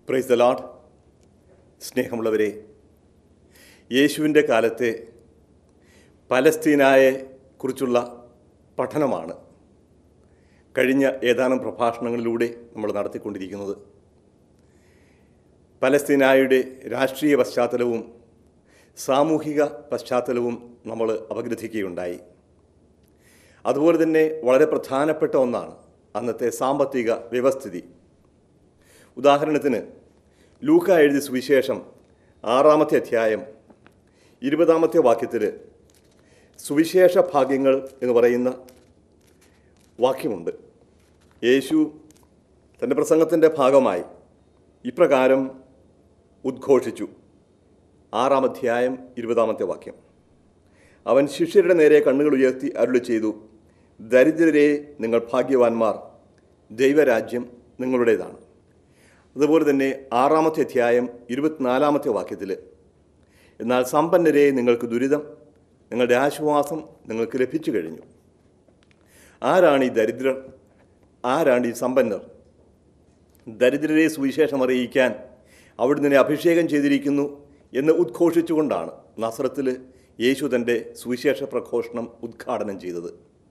praise the load സ്നേഹമുള്ളവരെ യേശുവിൻ്റെ കാലത്തെ പലസ്തീനായെ കുറിച്ചുള്ള പഠനമാണ് കഴിഞ്ഞ ഏതാനും പ്രഭാഷണങ്ങളിലൂടെ നമ്മൾ നടത്തിക്കൊണ്ടിരിക്കുന്നത് പലസ്തീനായുടെ രാഷ്ട്രീയ പശ്ചാത്തലവും സാമൂഹിക പശ്ചാത്തലവും നമ്മൾ അപഗ്രഥിക്കുകയുണ്ടായി അതുപോലെ തന്നെ വളരെ പ്രധാനപ്പെട്ട ഒന്നാണ് അന്നത്തെ സാമ്പത്തിക വ്യവസ്ഥിതി ഉദാഹരണത്തിന് ലൂക്ക എഴുതിയ സുവിശേഷം ആറാമത്തെ അധ്യായം ഇരുപതാമത്തെ വാക്യത്തിൽ സുവിശേഷ ഭാഗ്യങ്ങൾ എന്ന് പറയുന്ന വാക്യമുണ്ട് യേശു തൻ്റെ പ്രസംഗത്തിൻ്റെ ഭാഗമായി ഇപ്രകാരം ഉദ്ഘോഷിച്ചു ആറാം അധ്യായം ഇരുപതാമത്തെ വാക്യം അവൻ ശിഷ്യരുടെ നേരെ കണ്ണുകൾ ഉയർത്തി അരുളി ചെയ്തു ദരിദ്രരെ നിങ്ങൾ ഭാഗ്യവാന്മാർ ദൈവരാജ്യം നിങ്ങളുടേതാണ് അതുപോലെ തന്നെ ആറാമത്തെ അധ്യായം ഇരുപത്തിനാലാമത്തെ വാക്യത്തിൽ എന്നാൽ സമ്പന്നരെ നിങ്ങൾക്ക് ദുരിതം നിങ്ങളുടെ ആശ്വാസം നിങ്ങൾക്ക് ലഭിച്ചു കഴിഞ്ഞു ആരാണ് ഈ ദരിദ്രർ ആരാണ് ഈ സമ്പന്നർ ദരിദ്രരെ സുവിശേഷം അറിയിക്കാൻ അവിടുന്ന് അഭിഷേകം ചെയ്തിരിക്കുന്നു എന്ന് ഉദ്ഘോഷിച്ചുകൊണ്ടാണ് നസ്രത്തിൽ യേശു തൻ്റെ സുവിശേഷ പ്രഘോഷണം ഉദ്ഘാടനം ചെയ്തത്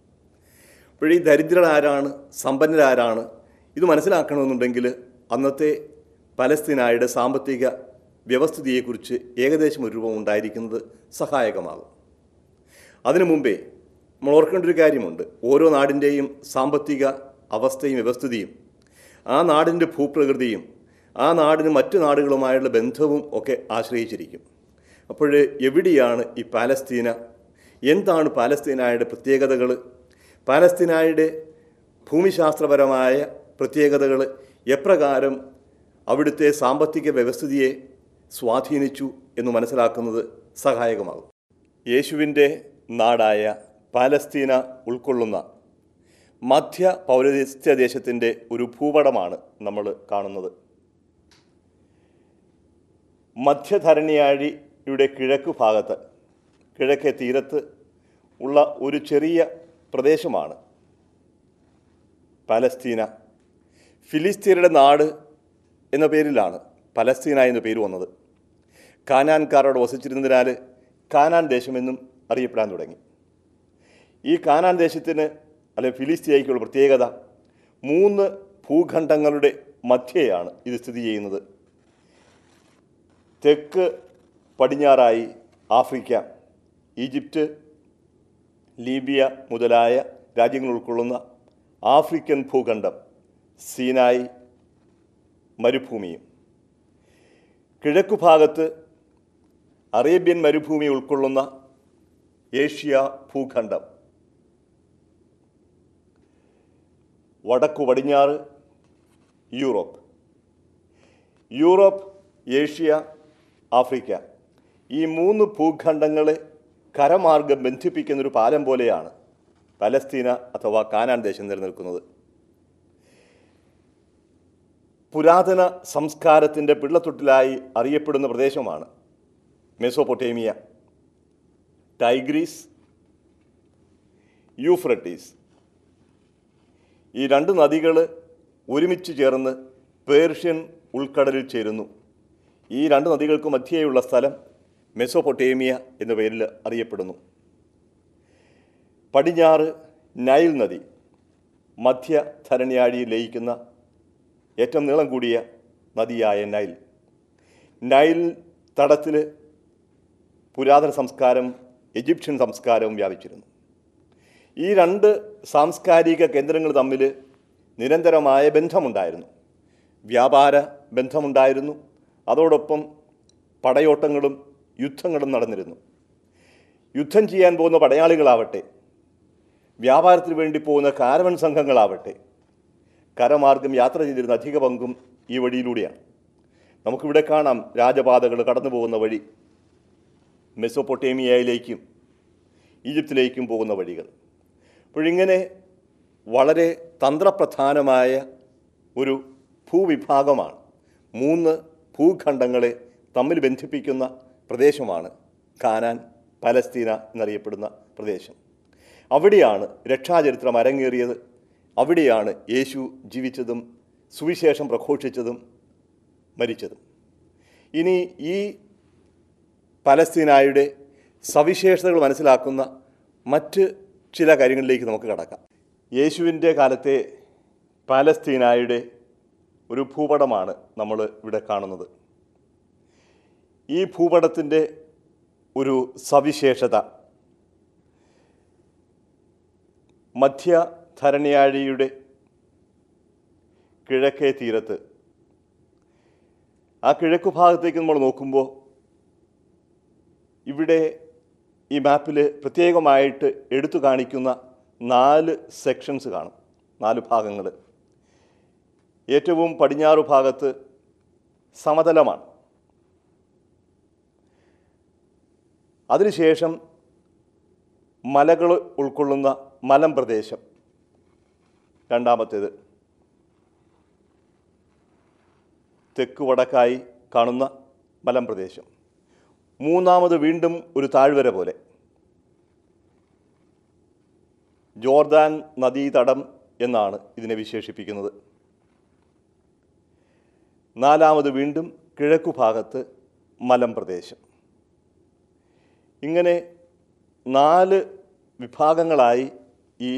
അപ്പോഴീ ദരിദ്രരാരാണ് സമ്പന്നരാരാണ് ഇത് മനസ്സിലാക്കണമെന്നുണ്ടെങ്കിൽ അന്നത്തെ പലസ്തീനായുടെ സാമ്പത്തിക വ്യവസ്ഥിതിയെക്കുറിച്ച് ഏകദേശം ഒരു രൂപം ഉണ്ടായിരിക്കുന്നത് സഹായകമാകും അതിനു മുമ്പേ നമ്മൾ ഓർക്കേണ്ട ഒരു കാര്യമുണ്ട് ഓരോ നാടിൻ്റെയും സാമ്പത്തിക അവസ്ഥയും വ്യവസ്ഥിതിയും ആ നാടിൻ്റെ ഭൂപ്രകൃതിയും ആ നാടിന് മറ്റു നാടുകളുമായുള്ള ബന്ധവും ഒക്കെ ആശ്രയിച്ചിരിക്കും അപ്പോൾ എവിടെയാണ് ഈ പാലസ്തീന എന്താണ് പാലസ്തീനായുടെ പ്രത്യേകതകൾ പാലസ്തീനായുടെ ഭൂമിശാസ്ത്രപരമായ പ്രത്യേകതകൾ എപ്രകാരം അവിടുത്തെ സാമ്പത്തിക വ്യവസ്ഥിതിയെ സ്വാധീനിച്ചു എന്ന് മനസ്സിലാക്കുന്നത് സഹായകമാകും യേശുവിൻ്റെ നാടായ പാലസ്തീന ഉൾക്കൊള്ളുന്ന മധ്യ പൗരസ്ത്യ ദേശത്തിൻ്റെ ഒരു ഭൂപടമാണ് നമ്മൾ കാണുന്നത് മധ്യധരണിയാഴിയുടെ കിഴക്ക് ഭാഗത്ത് കിഴക്കേ തീരത്ത് ഉള്ള ഒരു ചെറിയ പ്രദേശമാണ് പലസ്തീന ഫിലിസ്തീനയുടെ നാട് എന്ന പേരിലാണ് പലസ്തീന എന്ന പേര് വന്നത് കാനാൻകാരോട് വസിച്ചിരുന്നതിനാൽ കാനാൻ ദേശമെന്നും അറിയപ്പെടാൻ തുടങ്ങി ഈ കാനാൻ ദേശത്തിന് അല്ലെങ്കിൽ ഫിലിസ്തീനയ്ക്കുള്ള പ്രത്യേകത മൂന്ന് ഭൂഖണ്ഡങ്ങളുടെ മധ്യയാണ് ഇത് സ്ഥിതി ചെയ്യുന്നത് തെക്ക് പടിഞ്ഞാറായി ആഫ്രിക്ക ഈജിപ്റ്റ് ലീബിയ മുതലായ രാജ്യങ്ങൾ ഉൾക്കൊള്ളുന്ന ആഫ്രിക്കൻ ഭൂഖണ്ഡം സീനായി മരുഭൂമിയും കിഴക്കു ഭാഗത്ത് അറേബ്യൻ മരുഭൂമി ഉൾക്കൊള്ളുന്ന ഏഷ്യ ഭൂഖണ്ഡം വടക്കു പടിഞ്ഞാറ് യൂറോപ്പ് യൂറോപ്പ് ഏഷ്യ ആഫ്രിക്ക ഈ മൂന്ന് ഭൂഖണ്ഡങ്ങളെ കരമാർഗം ബന്ധിപ്പിക്കുന്ന ഒരു പാലം പോലെയാണ് പലസ്തീന അഥവാ കാനാൻ ദേശം നിലനിൽക്കുന്നത് പുരാതന സംസ്കാരത്തിൻ്റെ പിള്ളത്തൊട്ടിലായി അറിയപ്പെടുന്ന പ്രദേശമാണ് മെസോപ്പൊട്ടേമിയ ടൈഗ്രീസ് യൂഫ്രട്ടീസ് ഈ രണ്ട് നദികൾ ഒരുമിച്ച് ചേർന്ന് പേർഷ്യൻ ഉൾക്കടലിൽ ചേരുന്നു ഈ രണ്ട് നദികൾക്ക് മധ്യേയുള്ള സ്ഥലം മെസോപ്പൊട്ടേമിയ എന്ന പേരിൽ അറിയപ്പെടുന്നു പടിഞ്ഞാറ് നൈൽ നദി മധ്യ ധരണിയാഴിയിൽ ലയിക്കുന്ന ഏറ്റവും നീളം കൂടിയ നദിയായ നൈൽ നൈൽ തടത്തിൽ പുരാതന സംസ്കാരം ഈജിപ്ഷ്യൻ സംസ്കാരവും വ്യാപിച്ചിരുന്നു ഈ രണ്ട് സാംസ്കാരിക കേന്ദ്രങ്ങൾ തമ്മിൽ നിരന്തരമായ ബന്ധമുണ്ടായിരുന്നു വ്യാപാര ബന്ധമുണ്ടായിരുന്നു അതോടൊപ്പം പടയോട്ടങ്ങളും യുദ്ധങ്ങളും നടന്നിരുന്നു യുദ്ധം ചെയ്യാൻ പോകുന്ന പടയാളികളാവട്ടെ വ്യാപാരത്തിന് വേണ്ടി പോകുന്ന കാരവൻ സംഘങ്ങളാവട്ടെ കരമാർഗം യാത്ര ചെയ്തിരുന്ന അധിക പങ്കും ഈ വഴിയിലൂടെയാണ് നമുക്കിവിടെ കാണാം രാജപാതകൾ കടന്നു പോകുന്ന വഴി മെസോപ്പൊട്ടേമിയയിലേക്കും ഈജിപ്തിലേക്കും പോകുന്ന വഴികൾ അപ്പോഴിങ്ങനെ വളരെ തന്ത്രപ്രധാനമായ ഒരു ഭൂവിഭാഗമാണ് മൂന്ന് ഭൂഖണ്ഡങ്ങളെ തമ്മിൽ ബന്ധിപ്പിക്കുന്ന പ്രദേശമാണ് കാനാൻ പലസ്തീന എന്നറിയപ്പെടുന്ന പ്രദേശം അവിടെയാണ് രക്ഷാചരിത്രം അരങ്ങേറിയത് അവിടെയാണ് യേശു ജീവിച്ചതും സുവിശേഷം പ്രഘോഷിച്ചതും മരിച്ചതും ഇനി ഈ പലസ്തീനായുടെ സവിശേഷതകൾ മനസ്സിലാക്കുന്ന മറ്റ് ചില കാര്യങ്ങളിലേക്ക് നമുക്ക് കടക്കാം യേശുവിൻ്റെ കാലത്തെ പാലസ്തീനായുടെ ഒരു ഭൂപടമാണ് നമ്മൾ ഇവിടെ കാണുന്നത് ഈ ഭൂപടത്തിൻ്റെ ഒരു സവിശേഷത മധ്യ ധരണിയാഴിയുടെ കിഴക്കേ തീരത്ത് ആ കിഴക്കു ഭാഗത്തേക്ക് നമ്മൾ നോക്കുമ്പോൾ ഇവിടെ ഈ മാപ്പിൽ പ്രത്യേകമായിട്ട് എടുത്തു കാണിക്കുന്ന നാല് സെക്ഷൻസ് കാണും നാല് ഭാഗങ്ങൾ ഏറ്റവും പടിഞ്ഞാറ് ഭാഗത്ത് സമതലമാണ് അതിനുശേഷം മലകൾ ഉൾക്കൊള്ളുന്ന മലമ്പ്രദേശം രണ്ടാമത്തേത് തെക്ക് വടക്കായി കാണുന്ന മലമ്പ്രദേശം മൂന്നാമത് വീണ്ടും ഒരു താഴ്വര പോലെ ജോർദാൻ നദീതടം എന്നാണ് ഇതിനെ വിശേഷിപ്പിക്കുന്നത് നാലാമത് വീണ്ടും കിഴക്കു ഭാഗത്ത് മലമ്പ്രദേശം ഇങ്ങനെ നാല് വിഭാഗങ്ങളായി ഈ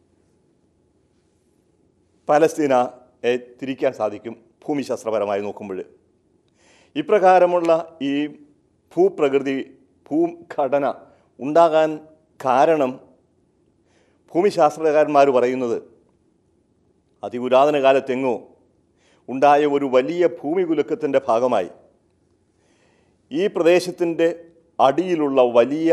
പലസ്തീനയെ തിരിക്കാൻ സാധിക്കും ഭൂമിശാസ്ത്രപരമായി നോക്കുമ്പോൾ ഇപ്രകാരമുള്ള ഈ ഭൂപ്രകൃതി ഭൂഘടന ഉണ്ടാകാൻ കാരണം ഭൂമിശാസ്ത്രകാരന്മാർ പറയുന്നത് അതിപുരാതന കാലത്തെങ്ങോ ഉണ്ടായ ഒരു വലിയ ഭൂമികുലുക്കത്തിൻ്റെ ഭാഗമായി ഈ പ്രദേശത്തിൻ്റെ അടിയിലുള്ള വലിയ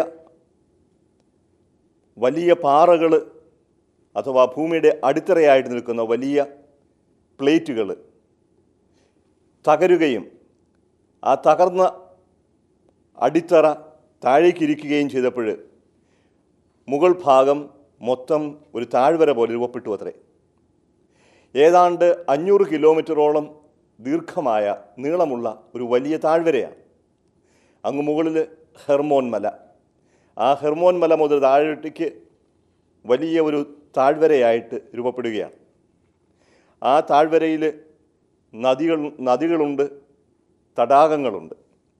വലിയ പാറകൾ അഥവാ ഭൂമിയുടെ അടിത്തറയായിട്ട് നിൽക്കുന്ന വലിയ പ്ലേറ്റുകൾ തകരുകയും ആ തകർന്ന അടിത്തറ താഴേക്കിരിക്കുകയും ചെയ്തപ്പോൾ മുകൾ ഭാഗം മൊത്തം ഒരു താഴ്വര പോലെ രൂപപ്പെട്ടു അത്രേ ഏതാണ്ട് അഞ്ഞൂറ് കിലോമീറ്ററോളം ദീർഘമായ നീളമുള്ള ഒരു വലിയ താഴ്വരയാണ് അങ്ങ് മുകളിൽ ഹെർമോൻ മല ആ ഹെർമോൻ മല മുതൽ താഴോട്ടേക്ക് വലിയ ഒരു താഴ്വരയായിട്ട് രൂപപ്പെടുകയാണ് ആ താഴ്വരയിൽ നദികൾ നദികളുണ്ട് തടാകങ്ങളുണ്ട്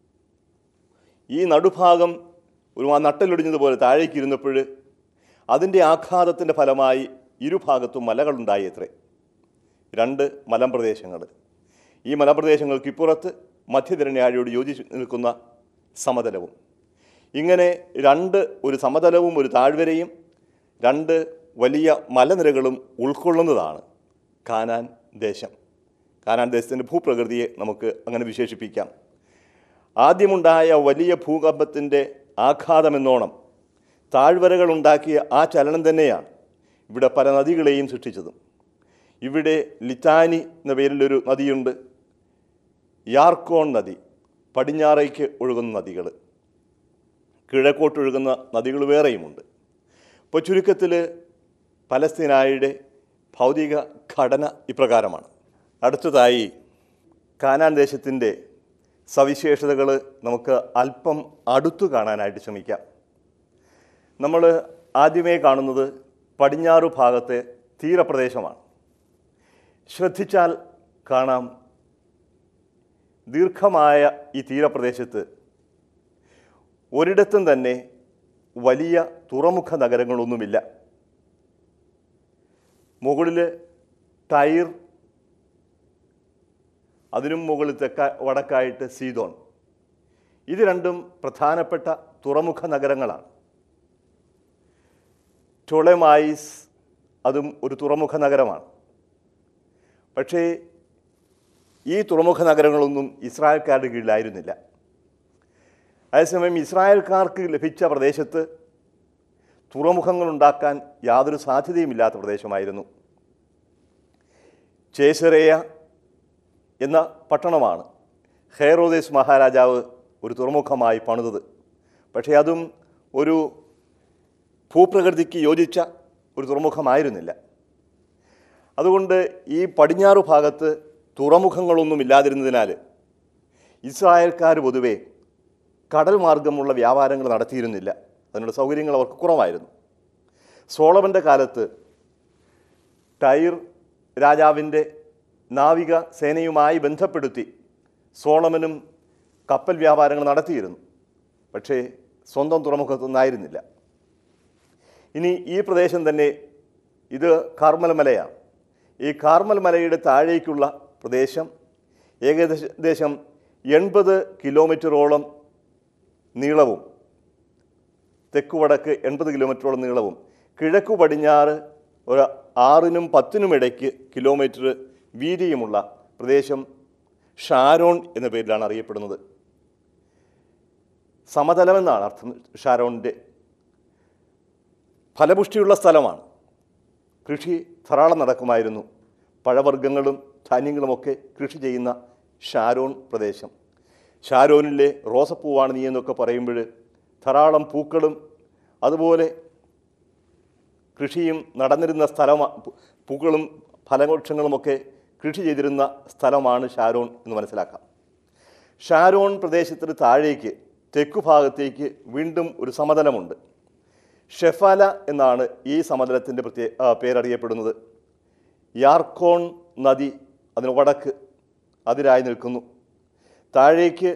ഈ നടുഭാഗം ഒരു ആ നട്ടലൊടിഞ്ഞതുപോലെ താഴേക്ക് ഇരുന്നപ്പോൾ അതിൻ്റെ ആഘാതത്തിൻ്റെ ഫലമായി ഇരുഭാഗത്തും മലകളുണ്ടായി അത്രേ രണ്ട് മലമ്പ്രദേശങ്ങൾ ഈ മലമ്പ്രദേശങ്ങൾക്ക് ഇപ്പുറത്ത് മധ്യധരണിയാഴിയോട് യോജിച്ച് നിൽക്കുന്ന സമതലവും ഇങ്ങനെ രണ്ട് ഒരു സമതലവും ഒരു താഴ്വരയും രണ്ട് വലിയ മലനിരകളും ഉൾക്കൊള്ളുന്നതാണ് കാനാൻ ദേശം കാനാൻ ദേശത്തിൻ്റെ ഭൂപ്രകൃതിയെ നമുക്ക് അങ്ങനെ വിശേഷിപ്പിക്കാം ആദ്യമുണ്ടായ വലിയ ഭൂകമ്പത്തിൻ്റെ ആഘാതമെന്നോണം താഴ്വരകൾ ഉണ്ടാക്കിയ ആ ചലനം തന്നെയാണ് ഇവിടെ പല നദികളെയും സൃഷ്ടിച്ചതും ഇവിടെ ലിറ്റാനി എന്ന പേരിലൊരു നദിയുണ്ട് യാർക്കോൺ നദി പടിഞ്ഞാറേക്ക് ഒഴുകുന്ന നദികൾ കിഴക്കോട്ടൊഴുകുന്ന നദികൾ വേറെയുമുണ്ട് ഇപ്പോൾ ചുരുക്കത്തിൽ പലസ്തീനായുടെ ഭൗതിക ഘടന ഇപ്രകാരമാണ് അടുത്തതായി കാനാൻ ദേശത്തിൻ്റെ സവിശേഷതകൾ നമുക്ക് അല്പം അടുത്തു കാണാനായിട്ട് ശ്രമിക്കാം നമ്മൾ ആദ്യമേ കാണുന്നത് പടിഞ്ഞാറു ഭാഗത്തെ തീരപ്രദേശമാണ് ശ്രദ്ധിച്ചാൽ കാണാം ദീർഘമായ ഈ തീരപ്രദേശത്ത് ഒരിടത്തും തന്നെ വലിയ തുറമുഖ നഗരങ്ങളൊന്നുമില്ല മുകളിൽ ടൈർ അതിനും മുകളിൽ തെക്ക വടക്കായിട്ട് സീതോൺ ഇത് രണ്ടും പ്രധാനപ്പെട്ട തുറമുഖ നഗരങ്ങളാണ് ടൊളമായിസ് അതും ഒരു തുറമുഖ നഗരമാണ് പക്ഷേ ഈ തുറമുഖ നഗരങ്ങളൊന്നും ഇസ്രായേൽക്കാരുടെ കീഴിലായിരുന്നില്ല അതേസമയം ഇസ്രായേൽക്കാർക്ക് ലഭിച്ച പ്രദേശത്ത് തുറമുഖങ്ങൾ ഉണ്ടാക്കാൻ യാതൊരു സാധ്യതയുമില്ലാത്ത പ്രദേശമായിരുന്നു ചേസറേയ എന്ന പട്ടണമാണ് ഹെയറോദേസ് മഹാരാജാവ് ഒരു തുറമുഖമായി പണിതത് പക്ഷേ അതും ഒരു ഭൂപ്രകൃതിക്ക് യോജിച്ച ഒരു തുറമുഖമായിരുന്നില്ല അതുകൊണ്ട് ഈ പടിഞ്ഞാറു ഭാഗത്ത് തുറമുഖങ്ങളൊന്നും ഇല്ലാതിരുന്നതിനാൽ ഇസ്രായേൽക്കാർ പൊതുവെ കടൽ മാർഗമുള്ള വ്യാപാരങ്ങൾ നടത്തിയിരുന്നില്ല അതിനുള്ള സൗകര്യങ്ങൾ അവർക്ക് കുറവായിരുന്നു സോളമൻ്റെ കാലത്ത് ടൈർ രാജാവിൻ്റെ നാവിക സേനയുമായി ബന്ധപ്പെടുത്തി സോളമനും കപ്പൽ വ്യാപാരങ്ങൾ നടത്തിയിരുന്നു പക്ഷേ സ്വന്തം തുറമുഖത്തൊന്നായിരുന്നില്ല ഇനി ഈ പ്രദേശം തന്നെ ഇത് കാർമൽ മലയാണ് ഈ കാർമൽ മലയുടെ താഴേക്കുള്ള പ്രദേശം ഏകദേശം എൺപത് കിലോമീറ്ററോളം നീളവും തെക്ക് വടക്ക് എൺപത് കിലോമീറ്ററോളം നീളവും കിഴക്കു പടിഞ്ഞാറ് ഒരു ആറിനും പത്തിനും ഇടയ്ക്ക് കിലോമീറ്റർ വീതിയുമുള്ള പ്രദേശം ഷാരോൺ എന്ന പേരിലാണ് അറിയപ്പെടുന്നത് സമതലമെന്നാണ് അർത്ഥം ഷാരോണിൻ്റെ ഫലപുഷ്ടിയുള്ള സ്ഥലമാണ് കൃഷി ധാരാളം നടക്കുമായിരുന്നു പഴവർഗ്ഗങ്ങളും ധാന്യങ്ങളുമൊക്കെ കൃഷി ചെയ്യുന്ന ഷാരോൺ പ്രദേശം ഷാരോനിലെ റോസപ്പൂവാണ് നീ എന്നൊക്കെ പറയുമ്പോൾ ധാരാളം പൂക്കളും അതുപോലെ കൃഷിയും നടന്നിരുന്ന സ്ഥലം പൂക്കളും ഫലവൃക്ഷങ്ങളുമൊക്കെ കൃഷി ചെയ്തിരുന്ന സ്ഥലമാണ് ഷാരോൺ എന്ന് മനസ്സിലാക്കാം ഷാരോൺ പ്രദേശത്തിന് താഴേക്ക് തെക്കു ഭാഗത്തേക്ക് വീണ്ടും ഒരു സമതലമുണ്ട് ഷെഫാല എന്നാണ് ഈ സമതലത്തിൻ്റെ പ്രത്യേക ആ, പേരറിയപ്പെടുന്നത് യാർക്കോൺ നദി അതിന് വടക്ക് അതിരായി നിൽക്കുന്നു താഴേക്ക്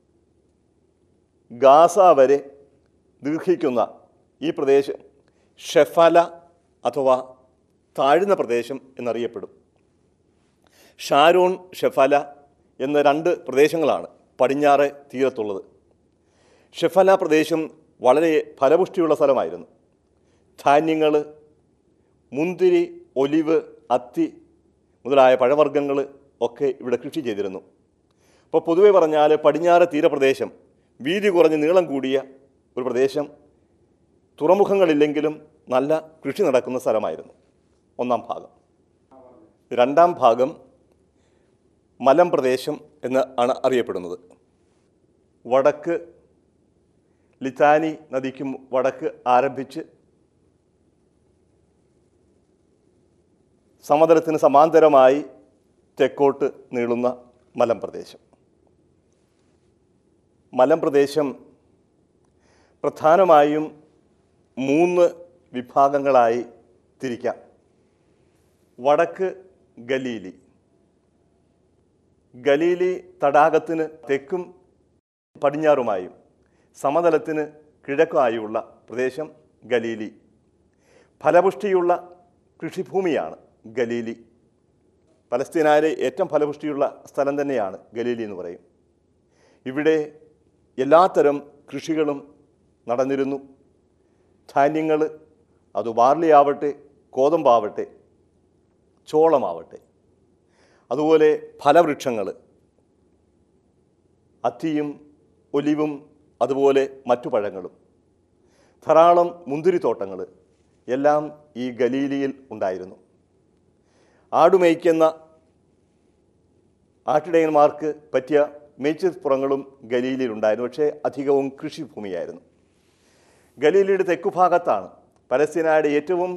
ഗാസ വരെ ദീർഘിക്കുന്ന ഈ പ്രദേശം ഷെഫാല അഥവാ താഴ്ന്ന പ്രദേശം എന്നറിയപ്പെടും ഷാരോൺ ഷെഫാല എന്ന രണ്ട് പ്രദേശങ്ങളാണ് പടിഞ്ഞാറ് തീരത്തുള്ളത് ഷെഫാല പ്രദേശം വളരെ ഫലപുഷ്ടിയുള്ള സ്ഥലമായിരുന്നു ധാന്യങ്ങൾ മുന്തിരി ഒലിവ് അത്തി മുതലായ പഴവർഗ്ഗങ്ങൾ ഒക്കെ ഇവിടെ കൃഷി ചെയ്തിരുന്നു അപ്പോൾ പൊതുവെ പറഞ്ഞാൽ പടിഞ്ഞാറ് തീരപ്രദേശം വീതി കുറഞ്ഞ് നീളം കൂടിയ ഒരു പ്രദേശം തുറമുഖങ്ങളില്ലെങ്കിലും നല്ല കൃഷി നടക്കുന്ന സ്ഥലമായിരുന്നു ഒന്നാം ഭാഗം രണ്ടാം ഭാഗം മലം പ്രദേശം എന്ന് ആണ് അറിയപ്പെടുന്നത് വടക്ക് ലിത്താനി നദിക്കും വടക്ക് ആരംഭിച്ച് സമതലത്തിന് സമാന്തരമായി തെക്കോട്ട് നീളുന്ന മലം പ്രദേശം മലം പ്രദേശം പ്രധാനമായും മൂന്ന് വിഭാഗങ്ങളായി തിരിക്കാം വടക്ക് ഗലീലി ഗലീലി തടാകത്തിന് തെക്കും പടിഞ്ഞാറുമായും സമതലത്തിന് കിഴക്കുമായുള്ള പ്രദേശം ഗലീലി ഫലപുഷ്ടിയുള്ള കൃഷിഭൂമിയാണ് ഗലീലി പലസ്തീനായിലെ ഏറ്റവും ഫലപുഷ്ടിയുള്ള സ്ഥലം തന്നെയാണ് ഗലീലി എന്ന് പറയും ഇവിടെ എല്ലാത്തരം കൃഷികളും നടന്നിരുന്നു ധാന്യങ്ങൾ അത് ബാർലി ആവട്ടെ കോതമ്പാവട്ടെ ചോളമാവട്ടെ അതുപോലെ ഫലവൃക്ഷങ്ങൾ അത്തിയും ഒലിവും അതുപോലെ മറ്റു പഴങ്ങളും ധാരാളം മുന്തിരിത്തോട്ടങ്ങൾ എല്ലാം ഈ ഗലീലിയിൽ ഉണ്ടായിരുന്നു ആടുമേയ്ക്കുന്ന ആട്ടിടയന്മാർക്ക് പറ്റിയ മേച്ചിൽപ്പുറങ്ങളും ഗലീലിയിലുണ്ടായിരുന്നു പക്ഷേ അധികവും കൃഷിഭൂമിയായിരുന്നു ഗലീലിയുടെ തെക്കുഭാഗത്താണ് പലസ്തീനായുടെ ഏറ്റവും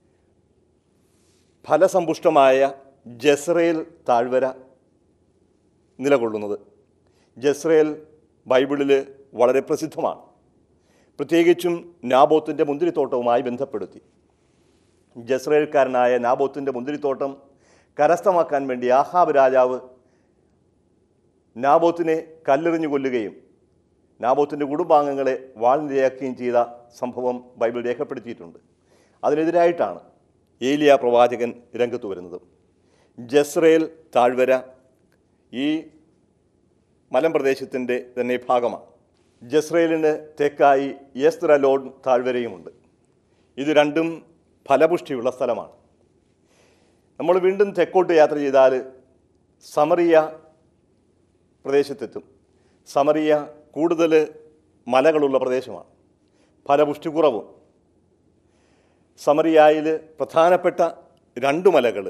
ഫലസമ്പുഷ്ടമായ ജസ്രയേൽ താഴ്വര നിലകൊള്ളുന്നത് ജസ്രയേൽ ബൈബിളിൽ വളരെ പ്രസിദ്ധമാണ് പ്രത്യേകിച്ചും നാബോത്തിൻ്റെ മുന്തിരിത്തോട്ടവുമായി ബന്ധപ്പെടുത്തി ജസ്രയേൽക്കാരനായ നാബോത്തിൻ്റെ മുന്തിരിത്തോട്ടം കരസ്ഥമാക്കാൻ വേണ്ടി ആഹാബ് രാജാവ് നാബോത്തിനെ കല്ലെറിഞ്ഞു കൊല്ലുകയും നാബോത്തിൻ്റെ കുടുംബാംഗങ്ങളെ വാൾനിരയാക്കുകയും ചെയ്ത സംഭവം ബൈബിൾ രേഖപ്പെടുത്തിയിട്ടുണ്ട് അതിനെതിരായിട്ടാണ് ഏലിയ പ്രവാചകൻ രംഗത്ത് വരുന്നത് ജസ്രയേൽ താഴ്വര ഈ മലമ്പ്രദേശത്തിൻ്റെ തന്നെ ഭാഗമാണ് ജസ്രയേലിന് തെക്കായി യസ്ത്രലോൺ താഴ്വരയുമുണ്ട് ഇത് രണ്ടും ഫലപുഷ്ടിയുള്ള സ്ഥലമാണ് നമ്മൾ വീണ്ടും തെക്കോട്ട് യാത്ര ചെയ്താൽ സമറിയ പ്രദേശത്തെത്തും സമറിയ കൂടുതൽ മലകളുള്ള പ്രദേശമാണ് ഫലപുഷ്ടി കുറവും സമറിയായിൽ പ്രധാനപ്പെട്ട രണ്ട് മലകൾ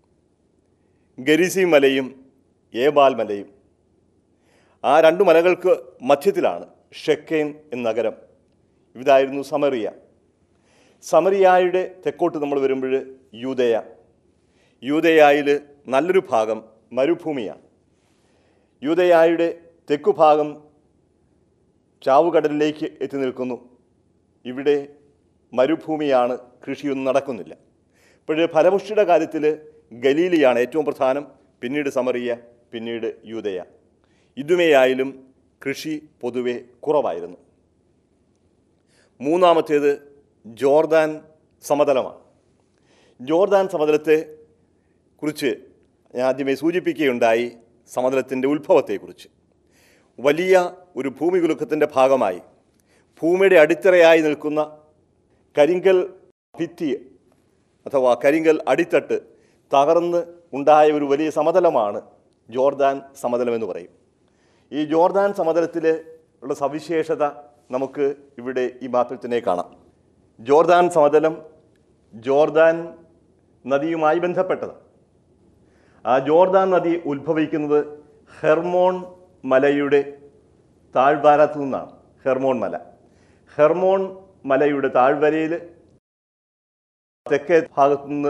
ഗരിസി മലയും ഏബാൽ മലയും ആ രണ്ട് മലകൾക്ക് മധ്യത്തിലാണ് ഷെക്കേം എന്ന നഗരം ഇതായിരുന്നു സമറിയ സമറിയായുടെ തെക്കോട്ട് നമ്മൾ വരുമ്പോൾ യൂതയ യൂതയായിൽ നല്ലൊരു ഭാഗം മരുഭൂമിയാണ് യൂതയായുടെ തെക്കുഭാഗം ചാവുകടലിലേക്ക് എത്തി നിൽക്കുന്നു ഇവിടെ മരുഭൂമിയാണ് കൃഷിയൊന്നും നടക്കുന്നില്ല ഇപ്പോൾ ഫലപുഷ്ടിയുടെ കാര്യത്തിൽ ഗലീലിയാണ് ഏറ്റവും പ്രധാനം പിന്നീട് സമറിയ പിന്നീട് യൂതയ ഇതുമേയായാലും കൃഷി പൊതുവെ കുറവായിരുന്നു മൂന്നാമത്തേത് ജോർദാൻ സമതലമാണ് ജോർദാൻ സമതലത്തെ കുറിച്ച് ഞാൻ ആദ്യമേ സൂചിപ്പിക്കുകയുണ്ടായി സമതലത്തിൻ്റെ ഉത്ഭവത്തെക്കുറിച്ച് വലിയ ഒരു ഭൂമികുലുക്കത്തിൻ്റെ ഭാഗമായി ഭൂമിയുടെ അടിത്തറയായി നിൽക്കുന്ന കരിങ്കൽ ഭിത്തി അഥവാ കരിങ്കൽ അടിത്തട്ട് തകർന്ന് ഉണ്ടായ ഒരു വലിയ സമതലമാണ് ജോർദാൻ സമതലം എന്ന് പറയും ഈ ജോർദാൻ സമതലത്തിൽ ഉള്ള സവിശേഷത നമുക്ക് ഇവിടെ ഈ മാപ്പിൽ തന്നെ കാണാം ജോർദാൻ സമതലം ജോർദാൻ നദിയുമായി ബന്ധപ്പെട്ടതാണ് ആ ജോർദാൻ നദി ഉത്ഭവിക്കുന്നത് ഹെർമോൺ മലയുടെ താഴ്വാരത്തു നിന്നാണ് ഹെർമോൺ മല ഹെർമോൺ മലയുടെ താഴ്വരയിൽ തെക്കേ ഭാഗത്തു നിന്ന്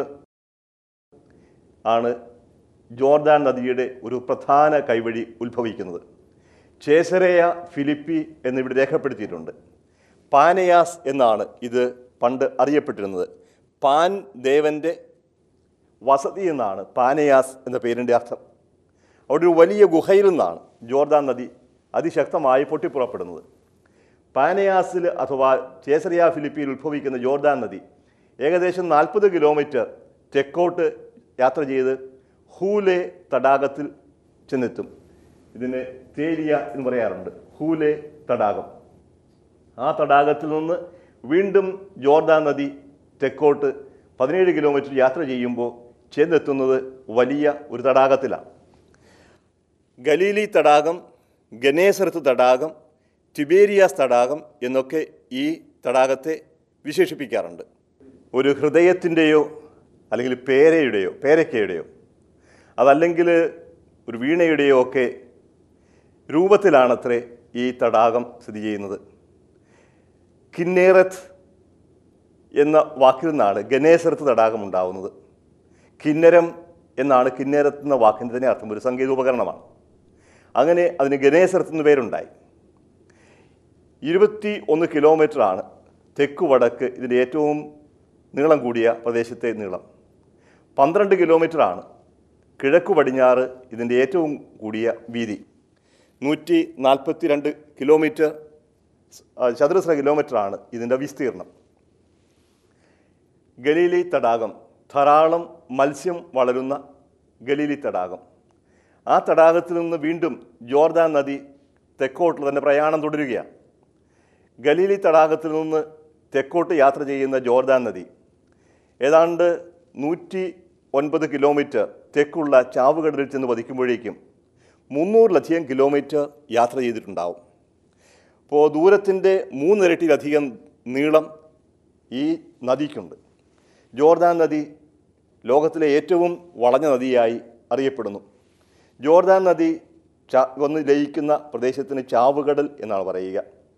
ആണ് ജോർദാൻ നദിയുടെ ഒരു പ്രധാന കൈവഴി ഉത്ഭവിക്കുന്നത് ചേസരയ ഫിലിപ്പി എന്നിവിടെ രേഖപ്പെടുത്തിയിട്ടുണ്ട് പാനയാസ് എന്നാണ് ഇത് പണ്ട് അറിയപ്പെട്ടിരുന്നത് പാൻ ദേവൻ്റെ വസതി എന്നാണ് പാനയാസ് എന്ന പേരിൻ്റെ അർത്ഥം അവിടെ ഒരു വലിയ ഗുഹയിൽ നിന്നാണ് ജോർദാൻ നദി അതിശക്തമായി പൊട്ടിപ്പുറപ്പെടുന്നത് പാനയാസിൽ അഥവാ ചേസറിയ ഫിലിപ്പിയിൽ ഉത്ഭവിക്കുന്ന ജോർദാൻ നദി ഏകദേശം നാൽപ്പത് കിലോമീറ്റർ തെക്കോട്ട് യാത്ര ചെയ്ത് ഹൂലെ തടാകത്തിൽ ചെന്നെത്തും ഇതിന് തേലിയ എന്ന് പറയാറുണ്ട് ഹൂലെ തടാകം ആ തടാകത്തിൽ നിന്ന് വീണ്ടും ജോർദാൻ നദി തെക്കോട്ട് പതിനേഴ് കിലോമീറ്റർ യാത്ര ചെയ്യുമ്പോൾ ചെന്നെത്തുന്നത് വലിയ ഒരു തടാകത്തിലാണ് ഗലീലി തടാകം ഗനേസരത്ത് തടാകം ടിബേരിയാസ് തടാകം എന്നൊക്കെ ഈ തടാകത്തെ വിശേഷിപ്പിക്കാറുണ്ട് ഒരു ഹൃദയത്തിൻ്റെയോ അല്ലെങ്കിൽ പേരയുടെയോ പേരയ്ക്കയുടെയോ അതല്ലെങ്കിൽ ഒരു വീണയുടെയോ ഒക്കെ രൂപത്തിലാണത്രേ ഈ തടാകം സ്ഥിതി ചെയ്യുന്നത് കിന്നേറത്ത് എന്ന വാക്കിൽ നിന്നാണ് ഗണേശരത്ത് തടാകം ഉണ്ടാവുന്നത് കിന്നരം എന്നാണ് കിന്നേരത്ത് എന്ന വാക്കിൻ്റെ തന്നെ അർത്ഥം ഒരു സംഗീതോപകരണമാണ് അങ്ങനെ അതിന് ഗണേശരത്ത് എന്ന് പേരുണ്ടായി ഇരുപത്തി ഒന്ന് കിലോമീറ്ററാണ് തെക്ക് വടക്ക് ഇതിൻ്റെ ഏറ്റവും നീളം കൂടിയ പ്രദേശത്തെ നീളം പന്ത്രണ്ട് കിലോമീറ്ററാണ് കിഴക്ക് പടിഞ്ഞാറ് ഇതിൻ്റെ ഏറ്റവും കൂടിയ വീതി നൂറ്റി നാൽപ്പത്തി രണ്ട് കിലോമീറ്റർ ആ, ചതുരശ്ര കിലോമീറ്ററാണ് ഇതിൻ്റെ വിസ്തീർണം ഗലീലി തടാകം ധാരാളം മത്സ്യം വളരുന്ന ഗലീലി തടാകം ആ തടാകത്തിൽ നിന്ന് വീണ്ടും ജോർദാൻ നദി തെക്കോട്ട് തന്നെ പ്രയാണം തുടരുകയാണ് ഗലീലി തടാകത്തിൽ നിന്ന് തെക്കോട്ട് യാത്ര ചെയ്യുന്ന ജോർദാൻ നദി ഏതാണ്ട് നൂറ്റി ഒൻപത് കിലോമീറ്റർ തെക്കുള്ള ചാവുകടലിൽ ചെന്ന് പതിക്കുമ്പോഴേക്കും മുന്നൂറിലധികം കിലോമീറ്റർ യാത്ര ചെയ്തിട്ടുണ്ടാവും അപ്പോൾ ദൂരത്തിൻ്റെ മൂന്നിരട്ടിയിലധികം നീളം ഈ നദിക്കുണ്ട് ജോർദാൻ നദി ലോകത്തിലെ ഏറ്റവും വളഞ്ഞ നദിയായി അറിയപ്പെടുന്നു ജോർദാൻ നദി ചാ വന്ന് ലയിക്കുന്ന പ്രദേശത്തിന് ചാവുകടൽ എന്നാണ് പറയുക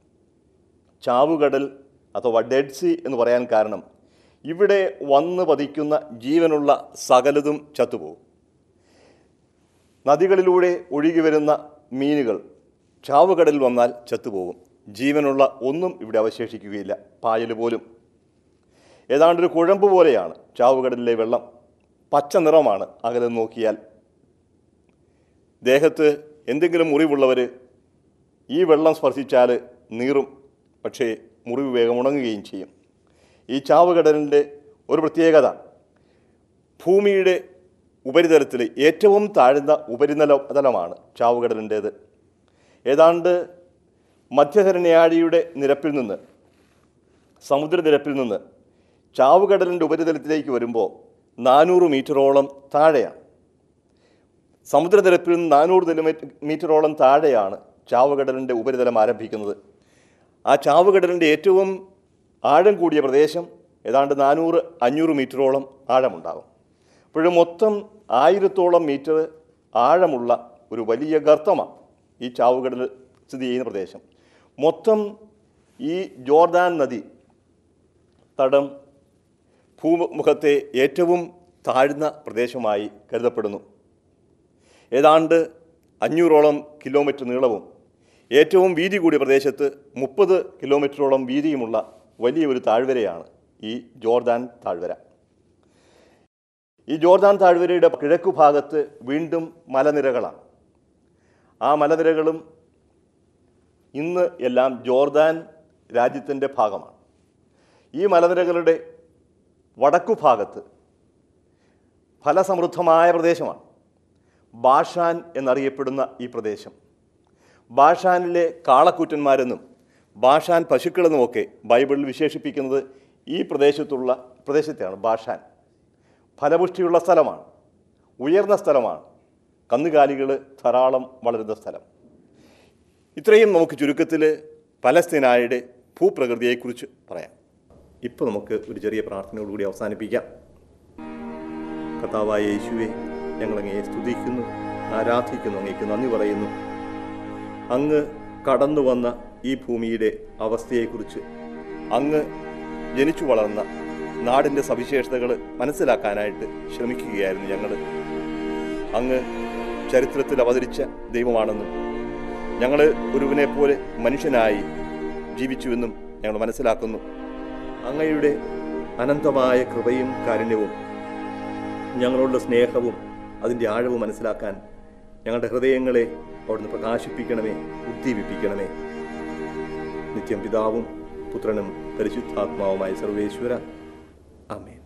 ചാവുകടൽ അഥവാ ഡെഡ് സി എന്ന് പറയാൻ കാരണം ഇവിടെ വന്ന് പതിക്കുന്ന ജീവനുള്ള സകലതും ചത്തുപോകും നദികളിലൂടെ ഒഴുകി വരുന്ന മീനുകൾ ചാവുകടലിൽ വന്നാൽ ചത്തുപോകും ജീവനുള്ള ഒന്നും ഇവിടെ അവശേഷിക്കുകയില്ല പായൽ പോലും ഏതാണ്ടൊരു കുഴമ്പ് പോലെയാണ് ചാവുകടലിലെ വെള്ളം പച്ച നിറമാണ് അകലെ നോക്കിയാൽ ദേഹത്ത് എന്തെങ്കിലും മുറിവുള്ളവർ ഈ വെള്ളം സ്പർശിച്ചാൽ നീറും പക്ഷേ മുറിവ് വേഗം ഉണങ്ങുകയും ചെയ്യും ഈ ചാവുകടലിൻ്റെ ഒരു പ്രത്യേകത ഭൂമിയുടെ ഉപരിതലത്തിൽ ഏറ്റവും താഴ്ന്ന ഉപരിതല തലമാണ് ചാവുകടലിൻ്റേത് ഏതാണ്ട് മധ്യധരണ്യാഴിയുടെ നിരപ്പിൽ നിന്ന് സമുദ്രനിരപ്പിൽ നിന്ന് ചാവുകടലിൻ്റെ ഉപരിതലത്തിലേക്ക് വരുമ്പോൾ നാനൂറ് മീറ്ററോളം താഴെയാണ് സമുദ്രനിരപ്പിൽ നിന്ന് നാനൂറ് കിലോമീറ്റർ മീറ്ററോളം താഴെയാണ് ചാവുകടലിൻ്റെ ഉപരിതലം ആരംഭിക്കുന്നത് ആ ചാവുകടലിൻ്റെ ഏറ്റവും ആഴം കൂടിയ പ്രദേശം ഏതാണ്ട് നാനൂറ് അഞ്ഞൂറ് മീറ്ററോളം ആഴമുണ്ടാകും അപ്പോഴും മൊത്തം ആയിരത്തോളം മീറ്റർ ആഴമുള്ള ഒരു വലിയ ഗർത്തമാണ് ഈ ചാവുകടൽ സ്ഥിതി ചെയ്യുന്ന പ്രദേശം മൊത്തം ഈ ജോർദാൻ നദി തടം ഭൂമുഖത്തെ ഏറ്റവും താഴ്ന്ന പ്രദേശമായി കരുതപ്പെടുന്നു ഏതാണ്ട് അഞ്ഞൂറോളം കിലോമീറ്റർ നീളവും ഏറ്റവും വീതി കൂടിയ പ്രദേശത്ത് മുപ്പത് കിലോമീറ്ററോളം വീതിയുമുള്ള വലിയ ഒരു താഴ്വരയാണ് ഈ ജോർദാൻ താഴ്വര ഈ ജോർദാൻ താഴ്വരയുടെ കിഴക്കു ഭാഗത്ത് വീണ്ടും മലനിരകളാണ് ആ മലനിരകളും ഇന്ന് എല്ലാം ജോർദാൻ രാജ്യത്തിൻ്റെ ഭാഗമാണ് ഈ മലനിരകളുടെ വടക്കു ഭാഗത്ത് ഫലസമൃദ്ധമായ പ്രദേശമാണ് ബാഷാൻ എന്നറിയപ്പെടുന്ന ഈ പ്രദേശം ബാഷാനിലെ കാളക്കൂറ്റന്മാരെന്നും ബാഷാൻ പശുക്കളെന്നുമൊക്കെ ബൈബിളിൽ വിശേഷിപ്പിക്കുന്നത് ഈ പ്രദേശത്തുള്ള പ്രദേശത്തെയാണ് ബാഷാൻ ഫലപുഷ്ടിയുള്ള സ്ഥലമാണ് ഉയർന്ന സ്ഥലമാണ് കന്നുകാലികൾ ധാരാളം വളരുന്ന സ്ഥലം ഇത്രയും നമുക്ക് ചുരുക്കത്തിൽ പലസ്തീനായുടെ ഭൂപ്രകൃതിയെക്കുറിച്ച് പറയാം ഇപ്പോൾ നമുക്ക് ഒരു ചെറിയ പ്രാർത്ഥനയോടുകൂടി അവസാനിപ്പിക്കാം കർത്താവായ യേശുവെ ഞങ്ങളങ്ങയെ സ്തുതിക്കുന്നു ആരാധിക്കുന്നു അങ്ങേക്ക് നന്ദി പറയുന്നു അങ്ങ് കടന്നു വന്ന ഈ ഭൂമിയുടെ അവസ്ഥയെക്കുറിച്ച് അങ്ങ് ജനിച്ചു വളർന്ന നാടിൻ്റെ സവിശേഷതകൾ മനസ്സിലാക്കാനായിട്ട് ശ്രമിക്കുകയായിരുന്നു ഞങ്ങൾ അങ്ങ് ചരിത്രത്തിൽ അവതരിച്ച ദൈവമാണെന്നും ഞങ്ങൾ ഒരുവനെ പോലെ മനുഷ്യനായി ജീവിച്ചുവെന്നും ഞങ്ങൾ മനസ്സിലാക്കുന്നു അങ്ങയുടെ അനന്തമായ കൃപയും കാരുണ്യവും ഞങ്ങളോടുള്ള സ്നേഹവും അതിൻ്റെ ആഴവും മനസ്സിലാക്കാൻ ഞങ്ങളുടെ ഹൃദയങ്ങളെ അവിടുന്ന് പ്രകാശിപ്പിക്കണമേ ഉദ്ദീപിപ്പിക്കണമേ നിത്യം പിതാവും പുത്രനും പരിശുദ്ധാത്മാവുമായ സർവേശ്വര ആമേൻ